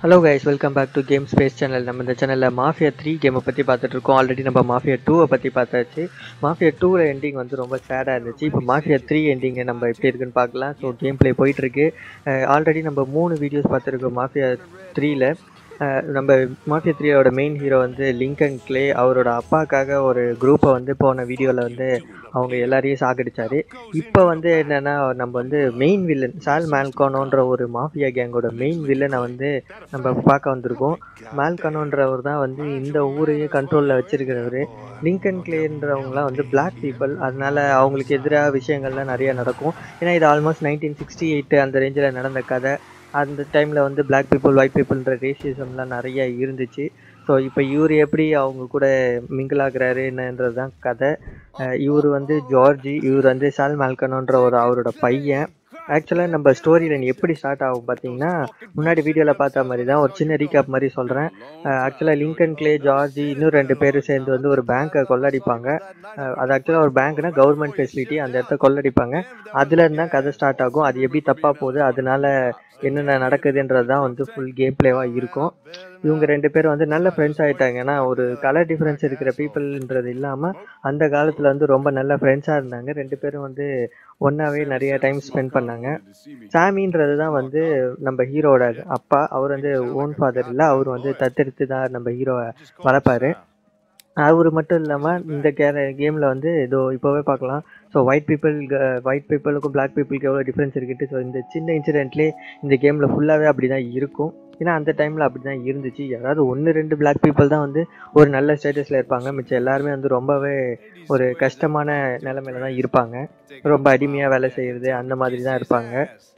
hello guys welcome back to game space channel நம்ம இந்த சேனலில் மாஃபியா த்ரீ கேமை பற்றி பார்த்துட்டு இருக்கோம் ஆல்ரெடி நம்ம மாஃபியா டூவை பற்றி பார்த்தாச்சு மாஃபியா டூவில் எண்டிங் வந்து ரொம்ப சேடாக இருந்துச்சு இப்போ மாஃபியா த்ரீ எண்டிங் நம்ம எப்படி இருக்குன்னு பார்க்கலாம் ஸோ கேம் ப்ளே போயிட்டுருக்கு ஆல்ரெடி நம்ம மூணு வீடியோஸ் பார்த்துருக்கோம் மாஃபியா த்ரீல நம்ம மாஃபியா த்ரீயோட மெயின் ஹீரோ வந்து லிங்கன் கிளே அவரோட அப்பாக்காக ஒரு குரூப்பை வந்து போன வீடியோவில் வந்து அவங்க எல்லாரையும் சாகடிச்சாரு இப்போ வந்து என்னன்னா நம்ம வந்து மெயின் வில்லன் சால் மால்கானோன்ற ஒரு மாஃபியா கேங்கோட மெயின் வில்லனை வந்து நம்ம பார்க்க வந்திருக்கோம் மால்கானோன்றவர் தான் வந்து இந்த ஊரையே கண்ட்ரோலில் வச்சிருக்கிறவர் லிங்கன் கிளேன்றவங்களாம் வந்து பிளாக் பீப்புள் அதனால அவங்களுக்கு எதிராக விஷயங்கள்லாம் நிறைய நடக்கும் ஏன்னா இது ஆல்மோஸ்ட் நைன்டீன் சிக்ஸ்டி எயிட் அந்த ரேஞ்சில் நடந்த கதை அந்த டைமில் வந்து பிளாக் பீப்புள் ஒயிட் பீப்புள்ன்ற ரேசிசம்லாம் நிறைய இருந்துச்சு ஸோ இப்போ இவர் எப்படி அவங்க கூட மிங்கிள் ஆகுறாரு என்னன்றது தான் கதை இவர் வந்து ஜார்ஜி இவர் வந்து சால் மால்கனோன்ற ஒரு அவரோட பையன் ஆக்சுவலாக நம்ம ஸ்டோரி லைன் எப்படி ஸ்டார்ட் ஆகும் பார்த்தீங்கன்னா முன்னாடி வீடியோவில் பார்த்த மாதிரி தான் ஒரு சின்ன ரீகேப் மாதிரி சொல்கிறேன் ஆக்சுவலாக லிங்கன் கிளே ஜார்ஜி இன்னும் ரெண்டு பேர் சேர்ந்து வந்து ஒரு பேங்க்கை கொள்ளடிப்பாங்க அது ஆக்சுவலாக ஒரு பேங்க்னா கவர்மெண்ட் ஃபெசிலிட்டி அந்த இடத்த கொள்ளடிப்பாங்க அதுலேருந்து தான் கதை ஸ்டார்ட் ஆகும் அது எப்படி தப்பாக போகுது அதனால என்னென்ன நடக்குதுன்றது தான் வந்து ஃபுல் கேம் பிளேவாக இருக்கும் இவங்க ரெண்டு பேரும் வந்து நல்ல ஃப்ரெண்ட்ஸ் ஆகிட்டாங்க ஏன்னா ஒரு கலர் டிஃப்ரென்ஸ் இருக்கிற பீப்புள்ன்றது இல்லாமல் அந்த காலத்தில் வந்து ரொம்ப நல்ல ஃப்ரெண்ட்ஸாக இருந்தாங்க ரெண்டு பேரும் வந்து ஒன்றாவே நிறைய டைம் ஸ்பெண்ட் பண்ணாங்க சாமின்றது தான் வந்து நம்ம ஹீரோட அப்பா அவர் வந்து ஓன் ஃபாதர் இல்லை அவர் வந்து தத்தெடுத்து தான் நம்ம ஹீரோவை வளர்ப்பாரு அவர் மட்டும் இல்லாமல் இந்த கே கேமில் வந்து இதோ இப்போவே பார்க்கலாம் ஸோ ஒயிட் பீப்புள் ஒயிட் பீப்புளுக்கும் பிளாக் பீப்புளுக்கு எவ்வளோ டிஃப்ரென்ஸ் இருக்குது ஸோ இந்த சின்ன இன்சிடென்ட்லேயே இந்த கேமில் ஃபுல்லாகவே அப்படி தான் இருக்கும் ஏன்னா அந்த டைமில் அப்படி தான் இருந்துச்சு யாராவது ஒன்று ரெண்டு பிளாக் பீப்புள் தான் வந்து ஒரு நல்ல ஸ்டேட்டஸில் இருப்பாங்க மிச்சம் எல்லாருமே வந்து ரொம்பவே ஒரு கஷ்டமான நிலமையில தான் இருப்பாங்க ரொம்ப அடிமையாக வேலை செய்கிறது அந்த மாதிரி தான் இருப்பாங்க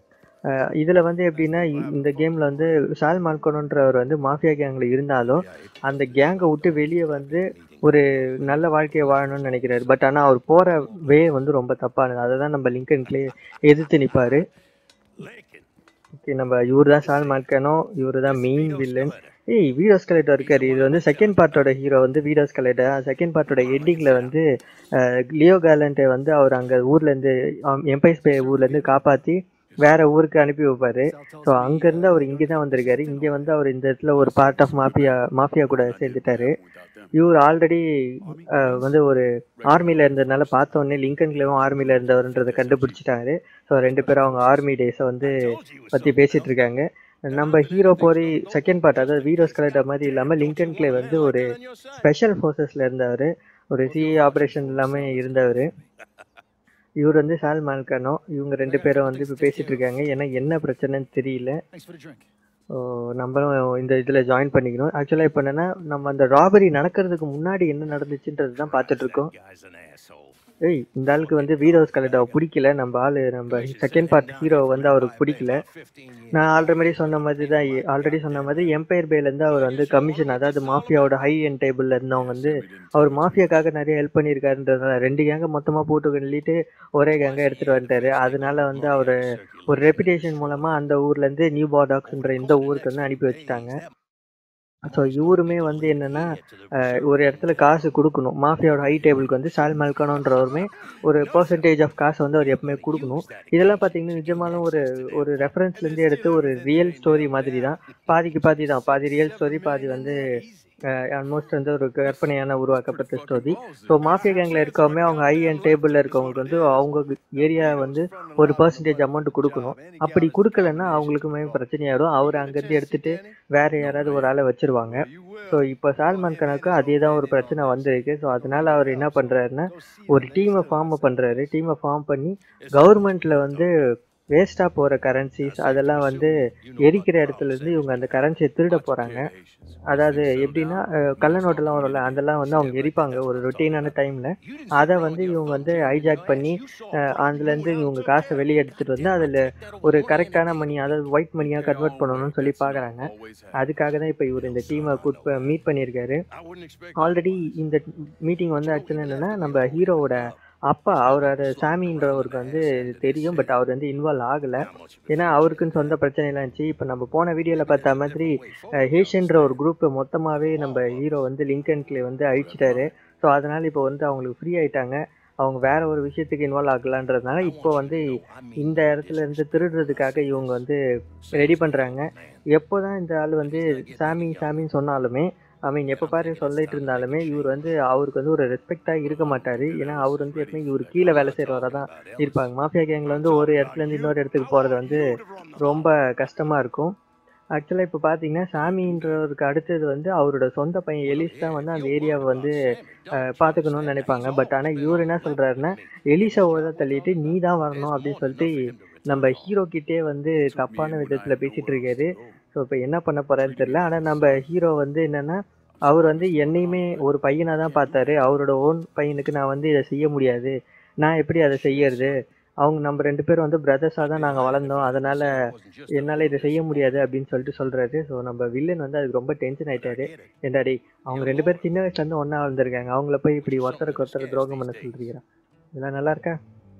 இதில் வந்து எப்படின்னா இந்த கேமில் வந்து சால் மால்கோனன்றவர் வந்து மாஃபியா கேங்கில் இருந்தாலும் அந்த கேங்கை விட்டு வெளியே வந்து ஒரு நல்ல வாழ்க்கையை வாழணும்னு நினைக்கிறாரு பட் ஆனால் அவர் போகிற வே வந்து ரொம்ப தப்பானது அதை தான் நம்ம லிங்கன்கிளே எதிர்த்து நிற்பார் ஓகே நம்ம இவர் தான் சால் மால்கனோ இவர் தான் மெயின் வில்லன் ஏய் வீடியோஸ் கலெக்டர் இருக்காரு இது வந்து செகண்ட் பார்ட்டோட ஹீரோ வந்து வீடியோஸ் கலெக்டர் செகண்ட் பார்ட்டோட எண்டிங்கில் வந்து லியோ கேலண்ட்டை வந்து அவர் அங்கே ஊர்லேருந்து எம்பைஸ் பே ஊர்லேருந்து காப்பாற்றி வேற ஊருக்கு அனுப்பி வைப்பாரு ஸோ அங்கேருந்து அவர் இங்கே தான் வந்திருக்காரு இங்கே வந்து அவர் இந்த இடத்துல ஒரு பார்ட் ஆஃப் மாஃபியா மாஃபியா கூட சேர்ந்துட்டாரு இவர் ஆல்ரெடி வந்து ஒரு ஆர்மியில் இருந்ததுனால பார்த்த உடனே லிங்கன்லேயும் ஆர்மியில் இருந்தவர்ன்றதை கண்டுபிடிச்சிட்டாரு ஸோ ரெண்டு பேரும் அவங்க ஆர்மி டேஸை வந்து பற்றி பேசிகிட்டு இருக்காங்க நம்ம ஹீரோ போரி செகண்ட் பார்ட் அதாவது வீரோஸ் கலெக்டர் மாதிரி இல்லாமல் லிங்கன் கிளே வந்து ஒரு ஸ்பெஷல் ஃபோர்ஸஸில் இருந்தவர் ஒரு சிஏ ஆப்ரேஷன் இல்லாமல் இருந்தவர் இவர் வந்து சால் மால்கானோ இவங்க ரெண்டு பேரும் வந்து இப்போ பேசிட்டு இருக்காங்க ஏன்னா என்ன பிரச்சனைன்னு தெரியல நம்மளும் இந்த இதில் ஜாயின் பண்ணிக்கணும் ஆக்சுவலாக இப்போ என்னென்னா நம்ம அந்த ராபரி நடக்கிறதுக்கு முன்னாடி என்ன நடந்துச்சுன்றது தான் பார்த்துட்டு இருக்கோம் ஏய் இந்த ஆளுக்கு வந்து வீரோஸ் கலெக்டர் பிடிக்கல நம்ம ஆள் நம்ம செகண்ட் பார்ட் ஹீரோ வந்து அவருக்கு பிடிக்கல நான் ஆல்ரெடி சொன்ன மாதிரி தான் ஆல்ரெடி சொன்ன மாதிரி எம்பையர் பேலேருந்து அவர் வந்து கமிஷன் அதாவது மாஃபியாவோட ஹை என் டேபிளில் இருந்தவங்க வந்து அவர் மாஃபியாக்காக நிறைய ஹெல்ப் பண்ணியிருக்காருன்றதுனால ரெண்டு கேங்கை மொத்தமாக போட்டு சொல்லிட்டு ஒரே கேங்கை எடுத்துகிட்டு வந்துட்டாரு அதனால வந்து அவர் ஒரு ரெப்புடேஷன் மூலமாக அந்த ஊர்லேருந்து நியூ பாடாக்ஸ்ன்ற இந்த ஊருக்கு வந்து அனுப்பி வச்சுட்டாங்க ஸோ இவருமே வந்து என்னென்னா ஒரு இடத்துல காசு கொடுக்கணும் மாஃபியாவோட ஹை டேபிளுக்கு வந்து சால் மல்கனோன்றவருமே ஒரு பர்சன்டேஜ் ஆஃப் காசு வந்து அவர் எப்பவுமே கொடுக்கணும் இதெல்லாம் பார்த்தீங்கன்னா நிஜமாலும் ஒரு ஒரு ரெஃபரன்ஸ்லேருந்து எடுத்து ஒரு ரியல் ஸ்டோரி மாதிரி தான் பாதிக்கு பாதி தான் பாதி ரியல் ஸ்டோரி பாதி வந்து ஆல்மோஸ்ட் வந்து ஒரு கற்பனையான உருவாக்கப்பட்ட ஸ்டோரி ஸோ மாஃபியா கேங்கில் இருக்கவங்க அவங்க ஹை அண்ட் டேபிளில் இருக்கவங்களுக்கு வந்து அவங்க ஏரியா வந்து ஒரு பர்சன்டேஜ் அமௌண்ட் கொடுக்கணும் அப்படி கொடுக்கலன்னா அவங்களுக்குமே பிரச்சனையாயிடும் அவர் அங்கேருந்து எடுத்துட்டு வேற யாராவது ஒரு ஆளை வச்சிருவாங்க ஸோ இப்போ சால்மான் கணக்கு அதே தான் ஒரு பிரச்சனை வந்திருக்கு ஸோ அதனால அவர் என்ன பண்ணுறாருன்னா ஒரு டீமை ஃபார்ம் பண்ணுறாரு டீமை ஃபார்ம் பண்ணி கவர்மெண்ட்டில் வந்து வேஸ்ட்டாக போகிற கரன்சிஸ் அதெல்லாம் வந்து எரிக்கிற இடத்துல இருந்து இவங்க அந்த கரன்சியை திருட போகிறாங்க அதாவது எப்படின்னா கள்ள நோட்டெல்லாம் வரும்ல அதெல்லாம் வந்து அவங்க எரிப்பாங்க ஒரு ரொட்டீனான டைமில் அதை வந்து இவங்க வந்து ஹைஜாக் பண்ணி அதுலேருந்து இவங்க காசை வெளியே எடுத்துகிட்டு வந்து அதில் ஒரு கரெக்டான மணி அதாவது ஒயிட் மணியாக கன்வெர்ட் பண்ணணும்னு சொல்லி பார்க்குறாங்க அதுக்காக தான் இப்போ இவர் இந்த டீமை கூட் மீட் பண்ணியிருக்காரு ஆல்ரெடி இந்த மீட்டிங் வந்து ஆக்சுவலாக என்னென்னா நம்ம ஹீரோவோட அப்பா அவரோட சாமின்றவருக்கு வந்து தெரியும் பட் அவர் வந்து இன்வால்வ் ஆகலை ஏன்னா அவருக்குன்னு சொந்த பிரச்சனைலாம் இருந்துச்சு இப்போ நம்ம போன வீடியோவில் பார்த்த மாதிரி ஹேஷன்ற ஒரு குரூப்பை மொத்தமாகவே நம்ம ஹீரோ வந்து லிங்கன்கிளே வந்து அழிச்சிட்டாரு ஸோ அதனால் இப்போ வந்து அவங்களுக்கு ஃப்ரீ ஆயிட்டாங்க அவங்க வேற ஒரு விஷயத்துக்கு இன்வால்வ் ஆகலான்றதுனால இப்போ வந்து இந்த இடத்துல இருந்து திருடுறதுக்காக இவங்க வந்து ரெடி பண்ணுறாங்க எப்போ தான் இந்த ஆள் வந்து சாமி சாமின்னு சொன்னாலுமே ஐ மீன் எப்போ பாரு சொல்லிட்டு இருந்தாலுமே இவர் வந்து அவருக்கு வந்து ஒரு ரெஸ்பெக்டாக இருக்க மாட்டார் ஏன்னா அவர் வந்து எப்பவுமே இவர் கீழே வேலை செய்கிறவராக தான் இருப்பாங்க மாஃபியா கேங்கில் வந்து ஒரு இடத்துலேருந்து இன்னொரு இடத்துக்கு போகிறது வந்து ரொம்ப கஷ்டமாக இருக்கும் ஆக்சுவலாக இப்போ பார்த்தீங்கன்னா சாமின்றவருக்கு அடுத்தது வந்து அவரோட சொந்த பையன் எலிஸ் தான் வந்து அந்த ஏரியாவை வந்து அஹ், பார்த்துக்கணும்னு நினைப்பாங்க பட் ஆனால் இவர் என்ன சொல்கிறாருன்னா எலிசாவை தான் தள்ளிட்டு நீ தான் வரணும் அப்படின்னு சொல்லிட்டு நம்ம ஹீரோ கிட்டே வந்து தப்பான விதத்தில் பேசிகிட்டு இருக்காரு ஸோ இப்போ என்ன பண்ண போறாருன்னு தெரியல ஆனால் நம்ம ஹீரோ வந்து என்னன்னா அவர் வந்து என்னையுமே ஒரு பையனாக தான் பார்த்தாரு அவரோட ஓன் பையனுக்கு நான் வந்து இதை செய்ய முடியாது நான் எப்படி அதை செய்யறது அவங்க நம்ம ரெண்டு பேரும் வந்து பிரதர்ஸாக தான் நாங்கள் வளர்ந்தோம் அதனால என்னால் இதை செய்ய முடியாது அப்படின்னு சொல்லிட்டு சொல்றாரு ஸோ நம்ம வில்லன் வந்து அதுக்கு ரொம்ப டென்ஷன் ஆயிட்டாரு என்னடாடி அவங்க ரெண்டு பேரும் சின்ன வயசுலேருந்து ஒன்றா வளர்ந்துருக்காங்க அவங்கள போய் இப்படி ஒருத்தருக்கு ஒருத்தர் துரோகம் பண்ண சொல்றீங்க இதெல்லாம் நல்லா இருக்கா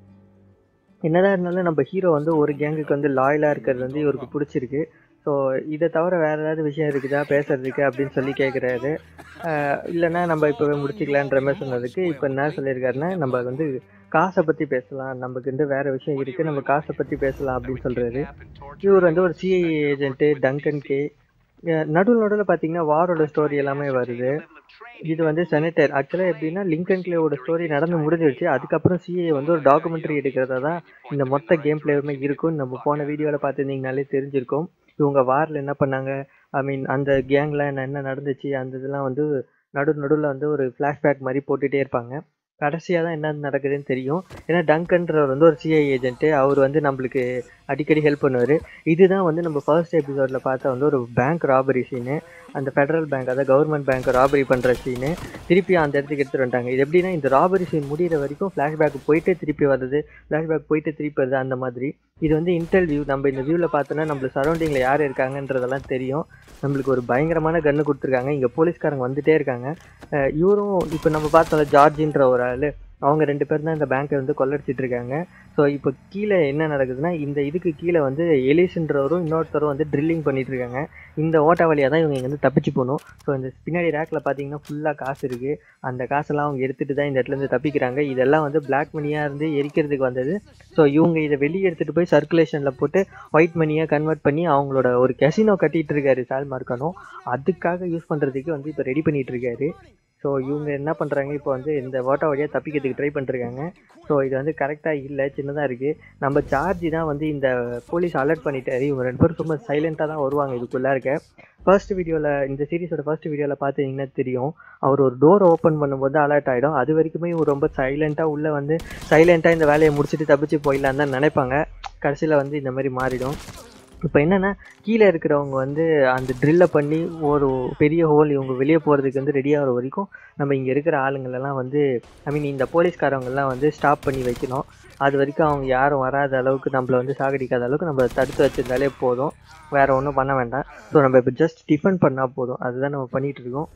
என்னதான் இருந்தாலும் நம்ம ஹீரோ வந்து ஒரு கேங்குக்கு வந்து லாயலாக இருக்கிறது வந்து இவருக்கு பிடிச்சிருக்கு ஸோ இதை தவிர வேறு ஏதாவது விஷயம் இருக்குதா பேசுறதுக்கு அப்படின்னு சொல்லி கேட்குறாரு இல்லைன்னா நம்ம இப்போவே முடிச்சுக்கலான்ற மாதிரி சொன்னதுக்கு இப்போ என்ன சொல்லியிருக்காருன்னா நம்ம வந்து காசை பற்றி பேசலாம் நமக்கு வந்து வேறு விஷயம் இருக்குது நம்ம காசை பற்றி பேசலாம் அப்படின்னு சொல்கிறாரு இவர் வந்து ஒரு சிஐ ஏஜென்ட்டு டங்கன் கே நடுவில் நடுவில் பார்த்தீங்கன்னா வாரோட ஸ்டோரி எல்லாமே வருது இது வந்து செனட்டர் ஆக்சுவலாக எப்படின்னா லிங்கன் கிளேவோட ஸ்டோரி நடந்து முடிஞ்சிருச்சு அதுக்கப்புறம் சிஏ வந்து ஒரு டாக்குமெண்ட்ரி எடுக்கிறதா தான் இந்த மொத்த கேம் பிளேயுமே இருக்கும் நம்ம போன வீடியோவில் பார்த்துருந்தீங்கனாலே தெரிஞ்சிருக்கும் இவங்க வாரில் என்ன பண்ணாங்க ஐ மீன் அந்த கேங்கில் என்ன என்ன நடந்துச்சு அந்த இதெல்லாம் வந்து நடு நடுவில் வந்து ஒரு ஃப்ளாஷ்பேக் மாதிரி போட்டுகிட்டே இருப்பாங்க கடைசியாக தான் என்ன நடக்குதுன்னு தெரியும் ஏன்னா டங்கன்றவர் வந்து ஒரு சிஐ ஏஜென்ட்டு அவர் வந்து நம்மளுக்கு அடிக்கடி ஹெல்ப் பண்ணுவார் இதுதான் வந்து நம்ம ஃபர்ஸ்ட் எபிசோடில் பார்த்தா வந்து ஒரு பேங்க் ராபரி சீனு அந்த ஃபெடரல் பேங்க் அதாவது கவர்மெண்ட் பேங்க் ராபரி பண்ணுற சீனு திருப்பி அந்த இடத்துக்கு எடுத்துகிட்டு வந்துட்டாங்க இது எப்படின்னா இந்த ராபரி சீன் முடிகிற வரைக்கும் ஃப்ளாஷ்பேக் போயிட்டு திருப்பி வருது ஃப்ளாஷ்பேக் போயிட்டு திருப்பி வருது அந்த மாதிரி இது வந்து இன்டெல் வியூ நம்ம இந்த வியூவில் பார்த்தோன்னா நம்மளுக்கு சரௌண்டிங்கில் யார் இருக்காங்கன்றதெல்லாம் தெரியும் நம்மளுக்கு ஒரு பயங்கரமான கன்று கொடுத்துருக்காங்க இங்கே போலீஸ்காரங்க வந்துட்டே இருக்காங்க அஹ் இவரும் இப்போ நம்ம பார்த்தோம்ல ஜார்ஜின்ற ஒரு ஆள் அவங்க ரெண்டு பேரும் தான் இந்த பேங்க்கை வந்து கொள்ளடிச்சிட்டு இருக்காங்க ஸோ இப்போ கீழே என்ன நடக்குதுன்னா இந்த இதுக்கு கீழே வந்து எலிஸ்ன்றவரும் இன்னொருத்தரும் வந்து ட்ரில்லிங் பண்ணிட்டு இருக்காங்க இந்த ஓட்ட வழியாக தான் இவங்க இங்கேருந்து தப்பிச்சு போகணும் ஸோ இந்த பின்னாடி ரேக்கில் பார்த்தீங்கன்னா ஃபுல்லாக காசு இருக்குது அந்த காசெல்லாம் அவங்க எடுத்துகிட்டு தான் இந்த இடத்துலேருந்து தப்பிக்கிறாங்க இதெல்லாம் வந்து பிளாக் மணியாக இருந்து எரிக்கிறதுக்கு வந்தது ஸோ இவங்க இதை வெளியே எடுத்துகிட்டு போய் சர்க்குலேஷனில் போட்டு ஒயிட் மணியாக கன்வெர்ட் பண்ணி அவங்களோட ஒரு கெசினோ கட்டிட்டு இருக்காரு சால் மார்க்கனோ அதுக்காக யூஸ் பண்ணுறதுக்கு வந்து இப்போ ரெடி பண்ணிட்டு இருக்காரு ஸோ இவங்க என்ன பண்ணுறாங்க இப்போ வந்து இந்த ஓட்ட வழியாக தப்பிக்கிறதுக்கு ட்ரை பண்ணிருக்காங்க ஸோ இது வந்து கரெக்டாக இல்லை சின்னதாக இருக்குது நம்ம சார்ஜி தான் வந்து இந்த போலீஸ் அலர்ட் பண்ணிட்டாரு இவங்க ரெண்டு பேரும் ரொம்ப சைலண்ட்டாக தான் வருவாங்க இதுக்குள்ளே இருக்க ஃபர்ஸ்ட் வீடியோவில் இந்த சீரிஸோட ஃபர்ஸ்ட் வீடியோவில் பார்த்தீங்கன்னா தெரியும் அவர் ஒரு டோர் ஓப்பன் பண்ணும்போது அலர்ட் ஆகிடும் அது வரைக்குமே இவர் ரொம்ப சைலண்ட்டாக உள்ளே வந்து சைலண்ட்டாக இந்த வேலையை முடிச்சுட்டு தப்பிச்சு போயிடலான்னு தான் நினைப்பாங்க கடைசியில் வந்து இந்த மாதிரி மாறிடும் இப்போ என்னென்னா கீழே இருக்கிறவங்க வந்து அந்த ட்ரில்லை பண்ணி ஒரு பெரிய ஹோல் இவங்க வெளியே போகிறதுக்கு வந்து ரெடி ஆகிற வரைக்கும் நம்ம இங்கே இருக்கிற ஆளுங்களெல்லாம் வந்து ஐ மீன் இந்த போலீஸ்காரவங்கெல்லாம் வந்து ஸ்டாப் பண்ணி வைக்கணும் அது வரைக்கும் அவங்க யாரும் வராத அளவுக்கு நம்மளை வந்து சாகடிக்காத அளவுக்கு நம்ம தடுத்து வச்சிருந்தாலே போதும் வேறு ஒன்றும் பண்ண வேண்டாம் ஸோ நம்ம இப்போ ஜஸ்ட் டிஃபன் பண்ணால் போதும் அதுதான் நம்ம பண்ணிகிட்டு இருக்கோம்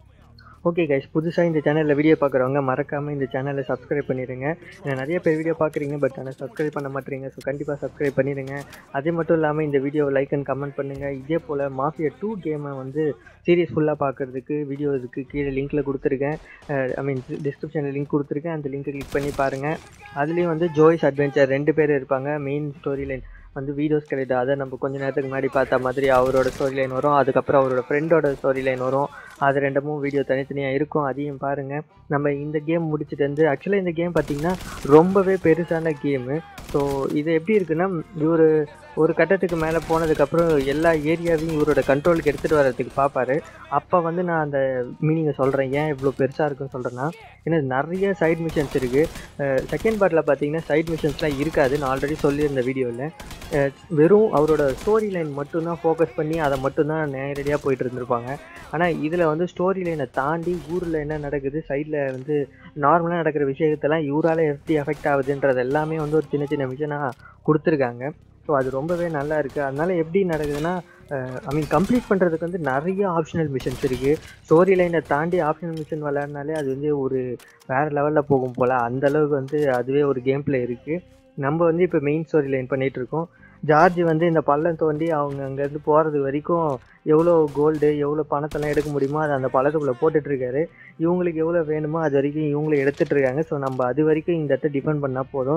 ஓகே கைஸ் புதுசாக இந்த சேனலில் வீடியோ பார்க்குறவங்க மறக்காமல் இந்த சேனலை சப்ஸ்கிரைப் பண்ணிடுங்க ஏன்னா நிறைய பேர் வீடியோ பார்க்குறீங்க பட் ஆனால் சப்ஸ்கிரைப் பண்ண மாட்டீங்க ஸோ கண்டிப்பாக சப்ஸ்கிரைப் பண்ணிடுங்க அது மட்டும் இல்லாமல் இந்த வீடியோவை லைக் அண்ட் கமெண்ட் பண்ணுங்கள் இதே போல் மாஃபியா டூ கேமை வந்து சீரியஸ் ஃபுல்லாக பார்க்குறதுக்கு வீடியோ இதுக்கு கீழே லிங்க்கில் கொடுத்துருக்கேன் ஐ மீன் டிஸ்கிரிப்ஷனில் லிங்க் கொடுத்துருக்கேன் அந்த லிங்க்கை கிளிக் பண்ணி பாருங்கள் அதுலேயும் வந்து ஜோய்ஸ் அட்வென்ச்சர் ரெண்டு பேர் இருப்பாங்க மெயின் ஸ்டோரி லைன் வந்து வீடியோஸ் கிடையாது அதை நம்ம கொஞ்ச நேரத்துக்கு முன்னாடி பார்த்த மாதிரி அவரோட ஸ்டோரி லைன் வரும் அதுக்கப்புறம் அவரோட ஃப்ரெண்டோட ஸ்டோரி லைன் வரும் அது ரெண்டமும் வீடியோ தனித்தனியாக இருக்கும் அதையும் பாருங்கள் நம்ம இந்த கேம் முடிச்சுட்டு வந்து ஆக்சுவலாக இந்த கேம் பார்த்திங்கன்னா ரொம்பவே பெருசான கேமு ஸோ இது எப்படி இருக்குன்னா இவர் ஒரு கட்டத்துக்கு மேலே போனதுக்கப்புறம் எல்லா ஏரியாவையும் இவரோட கண்ட்ரோலுக்கு எடுத்துகிட்டு வர்றதுக்கு பார்ப்பாரு அப்போ வந்து நான் அந்த மீனிங்கை சொல்கிறேன் ஏன் இவ்வளோ பெருசாக இருக்குன்னு சொல்கிறேன்னா ஏன்னா நிறைய சைட் மிஷன்ஸ் இருக்குது செகண்ட் பார்ட்டில் பார்த்தீங்கன்னா சைட் மிஷன்ஸ்லாம் இருக்காது நான் ஆல்ரெடி சொல்லியிருந்த வீடியோவில் வெறும் அவரோட ஸ்டோரி லைன் மட்டும்தான் ஃபோக்கஸ் பண்ணி அதை மட்டும்தான் நேரடியாக போயிட்டு இருந்திருப்பாங்க ஆனால் இதில் வந்து ஸ்டோரி லைனை தாண்டி ஊரில் என்ன நடக்குது சைடில் வந்து நார்மலாக நடக்கிற விஷயத்தெல்லாம் இவரால் எப்படி எஃபெக்ட் ஆகுதுன்றது எல்லாமே வந்து ஒரு சின்ன சின்ன மிஷனாக கொடுத்துருக்காங்க ஸோ அது ரொம்பவே நல்லா இருக்குது அதனால எப்படி நடக்குதுன்னா ஐ மீன் கம்ப்ளீட் பண்ணுறதுக்கு வந்து நிறைய ஆப்ஷனல் மிஷன்ஸ் இருக்குது ஸ்டோரி லைனை தாண்டி ஆப்ஷனல் மிஷன் விளையாடினாலே அது வந்து ஒரு வேறு லெவலில் போகும் போல் அந்த அளவுக்கு வந்து அதுவே ஒரு கேம் பிளே இருக்குது நம்ம வந்து இப்போ மெயின் ஸ்டோரி லைன் பண்ணிகிட்டு இருக்கோம் ஜார்ஜ் வந்து இந்த பள்ளம் தோண்டி அவங்க அங்கேருந்து போகிறது வரைக்கும் எவ்வளோ கோல்டு எவ்வளோ பணத்தெல்லாம் எடுக்க முடியுமோ அதை அந்த பள்ளத்துக்குள்ளே போட்டுட்ருக்காரு இவங்களுக்கு எவ்வளோ வேணுமோ அது வரைக்கும் இவங்களும் எடுத்துகிட்டு இருக்காங்க ஸோ நம்ம அது வரைக்கும் இந்த இடத்த டிபெண்ட் பண்ணால் போதும்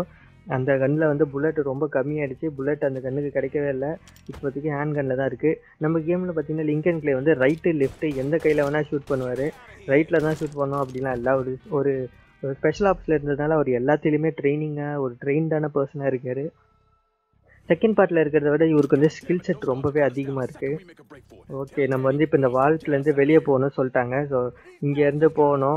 அந்த கன்னில் வந்து புல்லட் ரொம்ப கம்மியாயிடுச்சு புல்லட் அந்த கன்னுக்கு கிடைக்கவே இல்லை இப்போதைக்கு ஹேண்ட் கன்னில் தான் இருக்குது நம்ம கேமில் பார்த்தீங்கன்னா லிங்கன் கிளே வந்து ரைட்டு லெஃப்ட்டு எந்த கையில் வேணால் ஷூட் பண்ணுவார் ரைட்டில் தான் ஷூட் பண்ணோம் அப்படிலாம் இல்லை ஒரு ஒரு ஒரு ஸ்பெஷல் ஆப்ஸில் இருந்ததுனால அவர் எல்லாத்துலேயுமே ட்ரைனிங்காக ஒரு ட்ரெயின்டான பர்சனாக இருக்கார் செகண்ட் பார்ட்டில் இருக்கிறத விட இவருக்கு வந்து ஸ்கில் செட் ரொம்பவே அதிகமாக இருக்குது ஓகே நம்ம வந்து இப்போ இந்த வால்ட்லேருந்து வெளியே போகணும்னு சொல்லிட்டாங்க ஸோ இங்கேருந்து போகணும்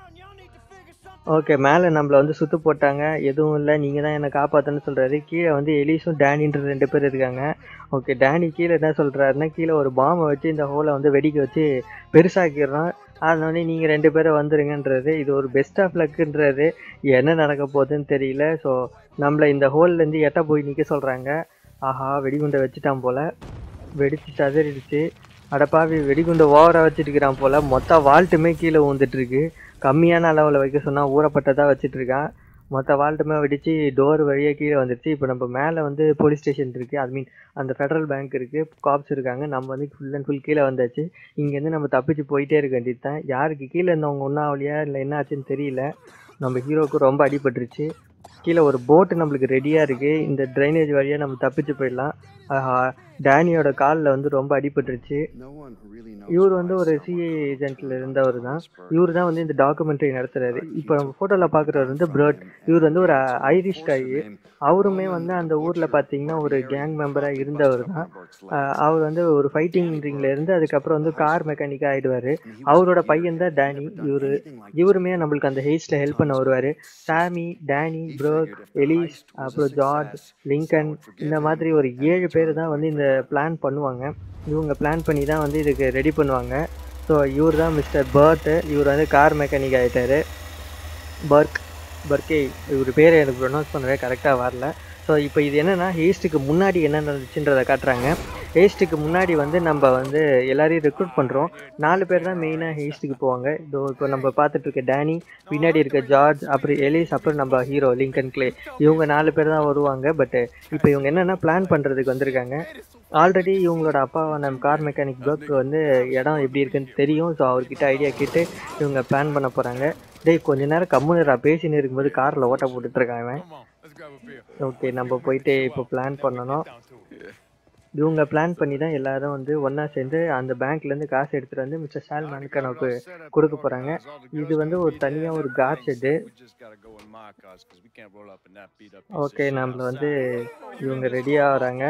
ஓகே மேலே நம்மளை வந்து சுற்று போட்டாங்க எதுவும் இல்லை நீங்கள் தான் என்னை காப்பாற்றணும்னு சொல்கிறாரு கீழே வந்து எலிஸும் டேனின்ற ரெண்டு பேர் இருக்காங்க ஓகே டேனி கீழே என்ன சொல்கிறாருன்னா கீழே ஒரு பாம்பை வச்சு இந்த ஹோலை வந்து வெடிக்க வச்சு பெருசாக்கிடுறோம் அதனாலே நீங்கள் ரெண்டு பேரும் வந்துருங்கன்றது இது ஒரு பெஸ்ட் ஆஃப் லக்குன்றது என்ன நடக்க போகுதுன்னு தெரியல ஸோ நம்மளை இந்த ஹோல்லேருந்து எட்ட போய் நிற்க சொல்கிறாங்க ஆஹா வெடிகுண்டை வச்சுட்டான் போல் வெடிச்சு சதறிடுச்சு அடப்பாவி வெடிகுண்டை ஓவராக வச்சுட்டுருக்கிறான் போல் மொத்த வால்ட்டுமே கீழே ஊந்துட்டு இருக்கு கம்மியான அளவில் வைக்க சொன்னால் ஊறப்பட்டதாக வச்சுட்டு இருக்கான் மொத்த வால்ட்டுமே வெடிச்சு டோர் வழியாக கீழே வந்துடுச்சு இப்போ நம்ம மேலே வந்து போலீஸ் ஸ்டேஷன் இருக்குது ஐ மீன் அந்த ஃபெடரல் பேங்க் இருக்குது காப்ஸ் இருக்காங்க நம்ம வந்து ஃபுல் அண்ட் ஃபுல் கீழே வந்தாச்சு இங்கேருந்து நம்ம தப்பிச்சு போயிட்டே இருக்க வேண்டியது தான் யாருக்கு கீழே இருந்தவங்க ஒன்றும் ஆகலையா இல்லை என்ன ஆச்சுன்னு தெரியல நம்ம ஹீரோவுக்கு ரொம்ப அடிபட்டுருச்சு கீழே ஒரு போட்டு நம்மளுக்கு ரெடியாக இருக்குது இந்த ட்ரைனேஜ் வழியாக நம்ம தப்பிச்சு போயிடலாம் ஆஹா டேனியோட காலில் வந்து ரொம்ப அடிபட்டுருச்சு இவர் வந்து ஒரு சிஏ ஏஜென்ட்ல இருந்தவர் தான் இவர் தான் வந்து இந்த டாக்குமெண்ட்ரி நடத்துறாரு இப்போ நம்ம ஃபோட்டோவில் பார்க்குறவர் வந்து பிரட் இவர் வந்து ஒரு ஐரிஷ் காய் அவருமே வந்து அந்த ஊரில் பார்த்தீங்கன்னா ஒரு கேங் மெம்பராக இருந்தவர் தான் ஆஹ் அவர் வந்து ஒரு ஃபைட்டிங் ரிங்ல இருந்து அதுக்கப்புறம் வந்து கார் மெக்கானிக்காக ஆயிடுவார் அவரோட பையன் தான் டேனி இவர் இவருமே நம்மளுக்கு அந்த ஹெய்ஸ்ல ஹெல்ப் பண்ண வருவார் சாமி டேனி ப்ரோக் எலிஸ் அப்புறம் ஜார்ஜ் லிங்கன் இந்த மாதிரி ஒரு ஏழு பேர் தான் வந்து இந்த பிளான் பண்ணுவாங்க இவங்க பிளான் பண்ணி தான் வந்து இதுக்கு ரெடி பண்ணுவாங்க ஸோ இவர் தான் மிஸ்டர் பர்ட் இவர் வந்து கார் மெக்கானிக் ஆகிட்டாரு பர்க் பர்கே இவர் பேரை எனக்கு ப்ரொனவுன்ஸ் பண்ணவே கரெக்டாக வரல ஸோ இப்போ இது என்னென்னா ஹேஸ்ட்டுக்கு முன்னாடி என்ன நடந்துச்சுன்றதை காட்டுறாங்க ஹேஸ்ட்டுக்கு முன்னாடி வந்து நம்ம வந்து எல்லாரையும் ரெக்ரூட் பண்ணுறோம் நாலு பேர் தான் மெயினாக ஹேஸ்ட்டுக்கு போவாங்க இதோ இப்போ நம்ம பார்த்துட்டு இருக்க டேனி பின்னாடி இருக்க ஜார்ஜ் அப்புறம் எலிஸ் அப்புறம் நம்ம ஹீரோ லிங்கன் கிளே இவங்க நாலு பேர் தான் வருவாங்க பட் இப்போ இவங்க என்னென்னா பிளான் பண்ணுறதுக்கு வந்திருக்காங்க ஆல்ரெடி இவங்களோட அப்பாவான கார் மெக்கானிக் பர்க் வந்து இடம் எப்படி இருக்குன்னு தெரியும் ஸோ அவர்கிட்ட ஐடியா கேட்டு இவங்க பிளான் பண்ண போகிறாங்க டேய் கொஞ்ச நேரம் கம்முனுரா பேசின்னு இருக்கும்போது காரில் ஓட்ட போட்டுட்டு இருக்கான் இவன் ஓகே நம்ம போயிட்டு இப்போ பிளான் பண்ணணும் இவங்க பிளான் பண்ணி தான் எல்லாரும் வந்து ஒன்றா சேர்ந்து அந்த பேங்க்லேருந்து காசு எடுத்துகிட்டு வந்து மிஸ்டர் சால் மன்கனோக்கு கொடுக்க போகிறாங்க இது வந்து ஒரு தனியாக ஒரு கார் ஷெட்டு ஓகே நம்மள வந்து இவங்க ரெடியாக வராங்க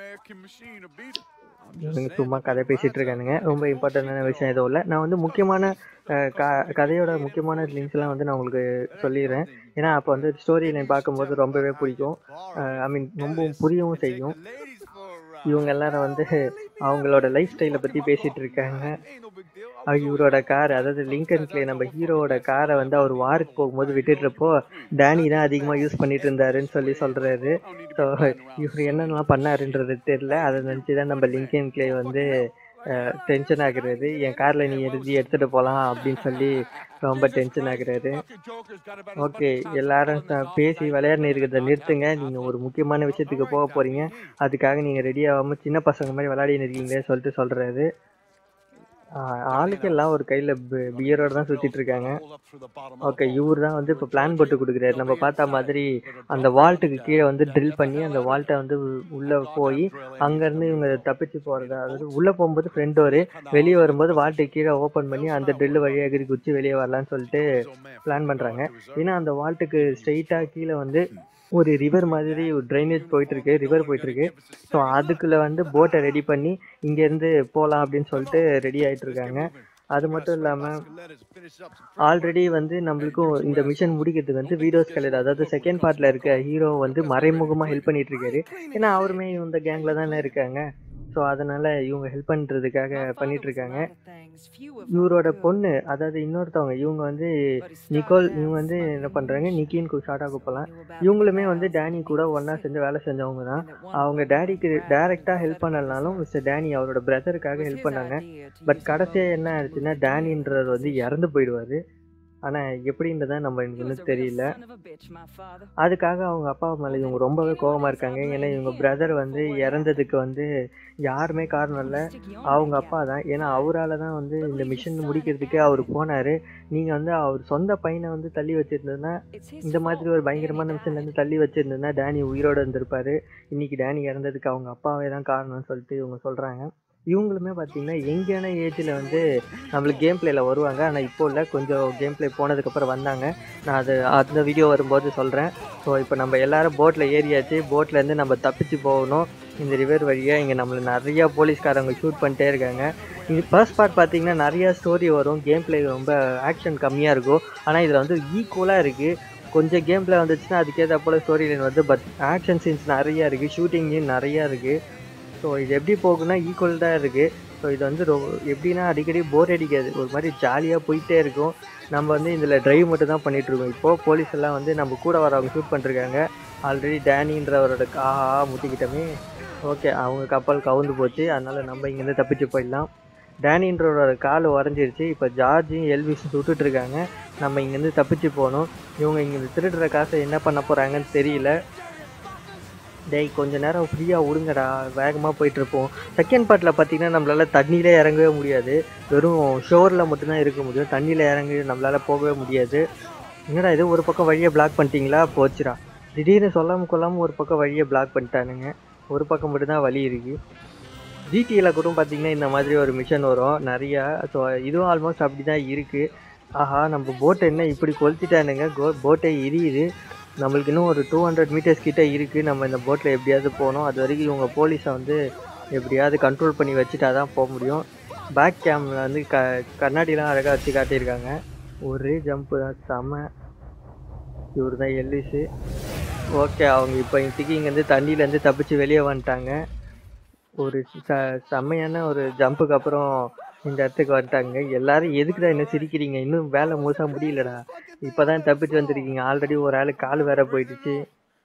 இவங்க சும்மா கதை பேசிட்டு இருக்கானுங்க ரொம்ப இம்பார்ட்டண்டான விஷயம் எதுவும் இல்லை நான் வந்து முக்கியமான அஹ், க கதையோட முக்கியமான லிங்க்ஸ்லாம் வந்து நான் உங்களுக்கு சொல்லிடுறேன் ஏன்னா அப்போ வந்து ஸ்டோரி லைன் பார்க்கும்போது ரொம்பவே பிடிக்கும் ஐ மீன் ரொம்பவும் புரியவும் செய்யும் இவங்க எல்லாரும் வந்து அவங்களோட லைஃப் ஸ்டைலை பற்றி பேசிட்டு இருக்காங்க அவர் இவரோட கார் அதாவது லிங்கன் கிளே நம்ம ஹீரோவோட காரை வந்து அவர் வாருக்கு போகும்போது விட்டுட்டுறப்போ டேனி தான் அதிகமாக யூஸ் பண்ணிட்டு இருந்தாருன்னு சொல்லி சொல்றாரு ஸோ இவர் என்னென்னலாம் பண்ணாருன்றது தெரியல அதை நினச்சி தான் நம்ம லிங்கன் கிளே வந்து டென்ஷன் ஆகுறது என் காரில் நீ எழுதி எடுத்துகிட்டு போகலாம் அப்படின்னு சொல்லி ரொம்ப டென்ஷன் ஆகுறாரு ஓகே எல்லாரும் ச- பேசி விளையாடினு இருக்கிறத நிறுத்துங்க நீங்கள் ஒரு முக்கியமான விஷயத்துக்கு போக போகிறீங்க அதுக்காக நீங்கள் ரெடி ஆகாமல் சின்ன பசங்க மாதிரி விளையாடின்னு இருக்கீங்களே சொல்லிட்டு சொல்கிறாரு ஆளுக்கு எல்லாம் ஒரு கையில் பியரோட தான் சுற்றிட்டு இருக்காங்க ஓகே இவர் தான் வந்து இப்போ பிளான் போட்டு கொடுக்குறாரு நம்ம பார்த்த மாதிரி அந்த வால்ட்டுக்கு கீழே வந்து ட்ரில் பண்ணி அந்த வால்ட்டை வந்து உ- உள்ள போய் அங்கேருந்து இவங்க தப்பிச்சு போகிறதா அதாவது உள்ளே போகும்போது ஃப்ரண்ட் டோரு வெளியே வரும்போது வால்ட்டு கீழே ஓப்பன் பண்ணி அந்த ட்ரில் வழியாக எகிரி குச்சி வெளியே வரலான்னு சொல்லிட்டு பிளான் பண்ணுறாங்க ஏன்னா அந்த வால்ட்டுக்கு ஸ்ட்ரெயிட்டாக கீழே வந்து ஒரு ரிவர் மாதிரி ஒரு ட்ரைனேஜ் போயிட்டு இருக்கு ரிவர் போயிட்டு இருக்கு ஸோ அதுக்குள்ள வந்து போட்டை ரெடி பண்ணி இங்கேருந்து போகலாம் அப்படின்னு சொல்லிட்டு ரெடி ஆயிட்டு இருக்காங்க அது மட்டும் இல்லாமல் ஆல்ரெடி வந்து நம்மளுக்கும் இந்த மிஷன் முடிக்கிறதுக்கு வந்து வீடியோஸ் கலர் அதாவது செகண்ட் பார்ட்ல இருக்க ஹீரோ வந்து மறைமுகமாக ஹெல்ப் பண்ணிட்டு இருக்காரு ஏன்னா அவருமே இந்த கேங்ல தானே இருக்காங்க ஸோ அதனால இவங்க ஹெல்ப் பண்ணுறதுக்காக பண்ணிட்டு இருக்காங்க இவரோட பொண்ணு அதாவது இன்னொருத்தவங்க இவங்க வந்து நிக்கோல் இவங்க வந்து என்ன பண்றாங்க நிக்கின்னு ஷார்ட்டாக கூப்பிடலாம் இவங்களுமே வந்து டேனி கூட ஒண்ணா சேர்ந்து வேலை செஞ்சவங்க தான் அவங்க டேடிக்கு டைரக்டா ஹெல்ப் பண்ணலனாலும் மிஸ்டர் டேனி அவரோட பிரதருக்காக ஹெல்ப் பண்ணாங்க பட் கடைசியா என்ன ஆயிடுச்சுன்னா டேனின்றவர் வந்து இறந்து போயிடுவாரு ஆனால் எப்படின்றத நம்ம எனக்கு இன்னும் தெரியல அதுக்காக அவங்க அப்பா மேலே இவங்க ரொம்பவே கோவமாக இருக்காங்க ஏன்னா இவங்க பிரதர் வந்து இறந்ததுக்கு வந்து யாருமே காரணம் இல்லை அவங்க அப்பா தான் ஏன்னா அவரால் தான் வந்து இந்த மிஷன் முடிக்கிறதுக்கே அவர் போனார் நீங்கள் வந்து அவர் சொந்த பையனை வந்து தள்ளி வச்சுருந்ததுன்னா இந்த மாதிரி ஒரு பயங்கரமான மிஷன்லேருந்து தள்ளி வச்சுருந்ததுன்னா டேனி உயிரோடு இருந்திருப்பாரு இன்னைக்கு டேனி இறந்ததுக்கு அவங்க அப்பாவே தான் காரணம்னு சொல்லிட்டு இவங்க சொல்கிறாங்க இவங்களுமே பார்த்தீங்கன்னா எங்கேயான ஏஜில் வந்து நம்மளுக்கு கேம் பிளேயில் வருவாங்க ஆனால் இப்போ இல்லை கொஞ்சம் கேம் பிளே போனதுக்கப்புறம் வந்தாங்க நான் அது அந்த வீடியோ வரும்போது சொல்கிறேன் ஸோ இப்போ நம்ம எல்லாரும் போட்டில் ஏறியாச்சு போட்லேருந்து நம்ம தப்பிச்சு போகணும் இந்த ரிவர் வழியாக இங்கே நம்மளை நிறையா போலீஸ்காரங்க ஷூட் பண்ணிட்டே இருக்காங்க இது ஃபர்ஸ்ட் பார்ட் பார்த்தீங்கன்னா நிறையா ஸ்டோரி வரும் கேம் பிளே ரொம்ப ஆக்ஷன் கம்மியாக இருக்கும் ஆனால் இதில் வந்து ஈக்குவலாக இருக்குது கொஞ்சம் கேம் பிளே வந்துச்சுன்னா அதுக்கேற்ற போல் ஸ்டோரி லைன் வந்து பட் ஆக்ஷன் சீன்ஸ் நிறையா இருக்குது ஷூட்டிங் நிறையா இருக்குது ஸோ இது எப்படி போகுன்னா ஈக்குவல் தான் இருக்குது ஸோ இது வந்து ரொ எப்படின்னா அடிக்கடி போர் அடிக்காது ஒரு மாதிரி ஜாலியாக போயிட்டே இருக்கும் நம்ம வந்து இதில் ட்ரைவ் மட்டும் தான் பண்ணிகிட்ருக்கோம் இப்போது போலீஸ் எல்லாம் வந்து நம்ம கூட வரவங்க ஷூட் பண்ணிருக்காங்க ஆல்ரெடி டேனின்றவரோட ஆஹா முட்டிக்கிட்டமே ஓகே அவங்க கப்பல் கவுந்து போச்சு அதனால் நம்ம இங்கேருந்து தப்பிச்சு போயிடலாம் டேனின்றவரோட கால் உடஞ்சிருச்சு இப்போ ஜார்ஜும் எல்விஸும் சுட்டுட்டு இருக்காங்க நம்ம இங்கேருந்து தப்பிச்சு போகணும் இவங்க இங்கே திருடுற காசை என்ன பண்ண போகிறாங்கன்னு தெரியல டேய் கொஞ்ச நேரம் ஃப்ரீயாக விடுங்கடா வேகமாக போயிட்டுருப்போம் செகண்ட் பார்ட்டில் பார்த்தீங்கன்னா நம்மளால் தண்ணியிலே இறங்கவே முடியாது வெறும் ஷோரில் மட்டும்தான் இருக்க முடியும் தண்ணியில் இறங்கி நம்மளால் போகவே முடியாது என்னடா இது ஒரு பக்கம் வழியை பிளாக் பண்ணிட்டீங்களா போச்சுடா திடீர்னு சொல்லாமல் கொள்ளாமல் ஒரு பக்கம் வழியை பிளாக் பண்ணிட்டானுங்க ஒரு பக்கம் மட்டும்தான் வழி இருக்குது ஜிடியில் கூட பார்த்தீங்கன்னா இந்த மாதிரி ஒரு மிஷன் வரும் நிறையா ஸோ இதுவும் ஆல்மோஸ்ட் அப்படி தான் இருக்குது ஆஹா நம்ம போட்டை என்ன இப்படி கொளுத்திட்டானுங்க கோ போட்டை எரியுது நம்மளுக்கு இன்னும் ஒரு டூ ஹண்ட்ரட் மீட்டர்ஸ் கிட்டே இருக்குது நம்ம இந்த போட்டில் எப்படியாவது போகணும் அது வரைக்கும் இவங்க போலீஸை வந்து எப்படியாவது கண்ட்ரோல் பண்ணி வச்சுட்டா தான் போக முடியும் பேக் கேமில் வந்து க கண்ணாடிலாம் அழகாக வச்சு காட்டியிருக்காங்க ஒரே ஜம்ப்பு தான் செம இவர் தான் எல்லிஸு ஓகே அவங்க இப்போ இப்போதைக்கு இங்கேருந்து தண்ணியிலேருந்து தப்பிச்சு வெளியே வந்துட்டாங்க ஒரு ச செம்மையான ஒரு ஜம்புக்கு அப்புறம் இந்த இடத்துக்கு வந்துட்டாங்க எல்லாரும் எதுக்குடா என்ன சிரிக்கிறீங்க இன்னும் வேலை முழுசா முடியலடா இப்போதான் தப்பிச்சு வந்திருக்கீங்க ஆல்ரெடி ஒரு ஆளு கால் வேற போயிடுச்சு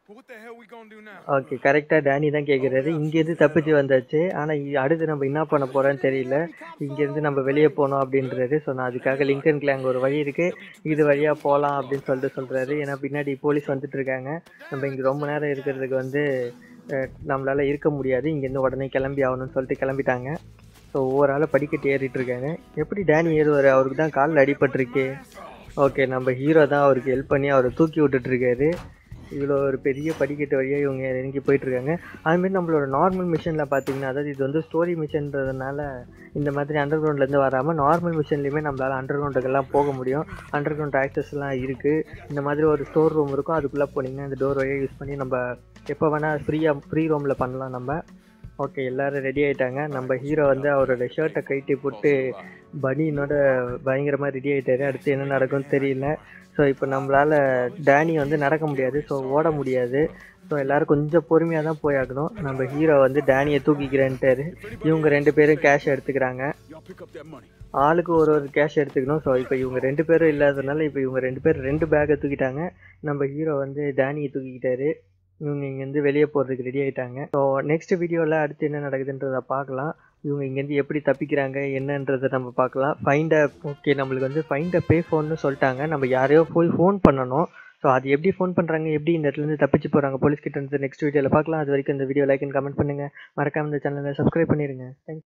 ஓகே கரெக்டாக டேனி தான் கேட்குறாரு இங்கேருந்து தப்பிச்சு வந்தாச்சு ஆனால் அடுத்து நம்ம என்ன பண்ண போகிறோன்னு தெரியல இங்கேருந்து நம்ம வெளியே போகணும் அப்படின்றாரு ஸோ நான் அதுக்காக லிங்கன் கிளாங் ஒரு வழி இருக்குது இது வழியாக போகலாம் அப்படின்னு சொல்லிட்டு சொல்கிறாரு ஏன்னா பின்னாடி போலீஸ் வந்துட்டு இருக்காங்க நம்ம இங்கே ரொம்ப நேரம் இருக்கிறதுக்கு வந்து நம்மளால் இருக்க முடியாது இங்கேருந்து உடனே கிளம்பி ஆகணும்னு சொல்லிட்டு கிளம்பிட்டாங்க ஸோ ஒவ்வொரு ஆளும் படிக்கட்டு ஏறிட்டு இருக்காங்க எப்படி டேனி ஏறுவார் அவருக்கு தான் காலில் அடிபட்டிருக்கு ஓகே நம்ம ஹீரோ தான் அவருக்கு ஹெல்ப் பண்ணி அவரை தூக்கி விட்டுட்ருக்காரு இவ்வளோ ஒரு பெரிய படிக்கட்டு வழியாக இவங்க இறங்கி போயிட்டுருக்காங்க அதுமாரி நம்மளோட நார்மல் மிஷனில் பார்த்தீங்கன்னா அதாவது இது வந்து ஸ்டோரி மிஷன்றதுனால இந்த மாதிரி அண்டர் கிரவுண்ட்லேருந்து வராமல் நார்மல் மிஷன்லேயுமே நம்மளால் அண்டர் கிரவுண்டுக்கெல்லாம் போக முடியும் அண்டர் கிரவுண்ட் ஆக்சஸ்லாம் இருக்குது இந்த மாதிரி ஒரு ஸ்டோர் ரூம் இருக்கும் அதுக்குள்ளே போனீங்கன்னா இந்த டோர் வழியாக யூஸ் பண்ணி நம்ம எப்போ வேணால் ஃப்ரீயாக ஃப்ரீ ரூமில் பண்ணலாம் நம்ம ஓகே எல்லோரும் ரெடி ஆகிட்டாங்க நம்ம ஹீரோ வந்து அவரோட ஷர்ட்டை கைட்டி போட்டு பனியனோட பயங்கரமாக ரெடி ஆகிட்டாரு அடுத்து என்ன நடக்கும்னு தெரியல ஸோ இப்போ நம்மளால் டேனி வந்து நடக்க முடியாது ஸோ ஓட முடியாது ஸோ எல்லோரும் கொஞ்சம் பொறுமையாக தான் போயாகணும் நம்ம ஹீரோ வந்து டேனியை தூக்கிக்கிறேன்ட்டாரு இவங்க ரெண்டு பேரும் கேஷ் எடுத்துக்கிறாங்க ஆளுக்கு ஒரு ஒரு கேஷ் எடுத்துக்கணும் ஸோ இப்போ இவங்க ரெண்டு பேரும் இல்லாததுனால இப்போ இவங்க ரெண்டு பேர் ரெண்டு பேக்கை தூக்கிட்டாங்க நம்ம ஹீரோ வந்து டேனியை தூக்கிக்கிட்டாரு இவங்க இங்கேருந்து வெளியே போகிறதுக்கு ரெடி ஆகிட்டாங்க ஸோ நெக்ஸ்ட் வீடியோவில் அடுத்து என்ன நடக்குதுன்றதை பார்க்கலாம் இவங்க இங்கேருந்து எப்படி தப்பிக்கிறாங்க என்னன்றதை நம்ம பார்க்கலாம் ஃபைண்ட் அ ஓகே நம்மளுக்கு வந்து ஃபைண்ட் அ பே ஃபோன்னு சொல்லிட்டாங்க நம்ம யாரையோ போய் ஃபோன் பண்ணணும் ஸோ அது எப்படி ஃபோன் பண்ணுறாங்க எப்படி இந்த இடத்துலேருந்து தப்பிச்சு போகிறாங்க போலீஸ் கிட்ட இருந்து நெக்ஸ்ட் வீடியோவில் பார்க்கலாம் அது வரைக்கும் இந்த வீடியோ லைக் அண்ட் கமெண்ட் பண்ணுங்கள் மறக்காம இந்த சேனலை சப்ஸ்கிரைப் பண்ணிடுங்க தேங்க்ஸ்